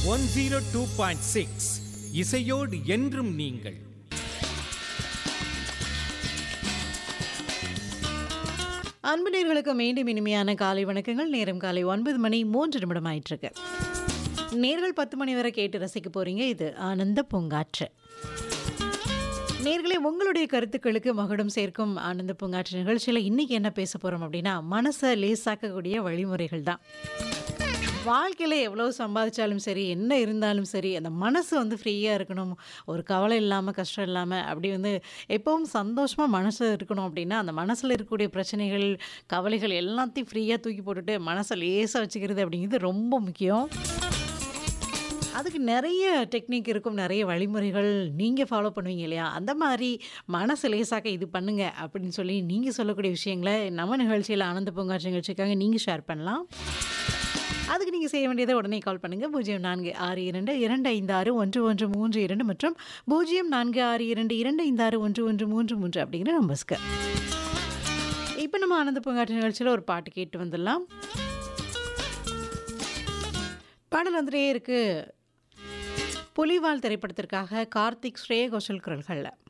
one zero two point six இசையோடு என்றும் நீங்கள் அன்பு நேர்களுக்கு மீண்டும் இனிமையான காலை வணக்கங்கள் நேரம் காலை ஒன்பது மணி மூன்று நிமிடம் ஆயிட்டிருக்கு நேர்கள் பத்து மணி வரை கேட்டு ரசிக்க போறீங்க இது ஆனந்த பூங்காற்று நேர்களே உங்களுடைய கருத்துக்களுக்கு மகுடம் சேர்க்கும் ஆனந்த பூங்காற்று நிகழ்ச்சியில் இன்னைக்கு என்ன பேச போறோம் அப்படின்னா மனசை லேசாக்கக்கூடிய வழிமுறைகள் தான் வாழ்க்கையில் எவ்வளோ சம்பாதிச்சாலும் சரி என்ன இருந்தாலும் சரி அந்த மனசு வந்து ஃப்ரீயாக இருக்கணும் ஒரு கவலை இல்லாமல் கஷ்டம் இல்லாமல் அப்படி வந்து எப்பவும் சந்தோஷமாக மனசு இருக்கணும் அப்படின்னா அந்த மனசில் இருக்கக்கூடிய பிரச்சனைகள் கவலைகள் எல்லாத்தையும் ஃப்ரீயாக தூக்கி போட்டுட்டு மனசை லேசாக வச்சுக்கிறது அப்படிங்கிறது ரொம்ப முக்கியம் அதுக்கு நிறைய டெக்னிக் இருக்கும் நிறைய வழிமுறைகள் நீங்கள் ஃபாலோ பண்ணுவீங்க இல்லையா அந்த மாதிரி மனசு லேசாக்க இது பண்ணுங்க அப்படின்னு சொல்லி நீங்கள் சொல்லக்கூடிய விஷயங்களை நம்ம நிகழ்ச்சியில் ஆனந்த பூங்காட்சி நிகழ்ச்சிக்காக நீங்கள் ஷேர் பண்ணலாம் அதுக்கு நீங்கள் செய்ய வேண்டியதை உடனே கால் பண்ணுங்கள் பூஜ்ஜியம் நான்கு ஆறு இரண்டு இரண்டு ஐந்து ஆறு ஒன்று ஒன்று மூன்று இரண்டு மற்றும் பூஜ்ஜியம் நான்கு ஆறு இரண்டு இரண்டு ஐந்து ஆறு ஒன்று ஒன்று மூன்று மூன்று அப்படிங்கிற நம்பர்ஸ்க்கு இப்போ நம்ம ஆனந்த பூங்காற்று நிகழ்ச்சியில் ஒரு பாட்டு கேட்டு வந்துடலாம் பாடல் வந்துட்டே இருக்கு புலிவால் திரைப்படத்திற்காக கார்த்திக் ஸ்ரேய கோஷல் குரல்களில்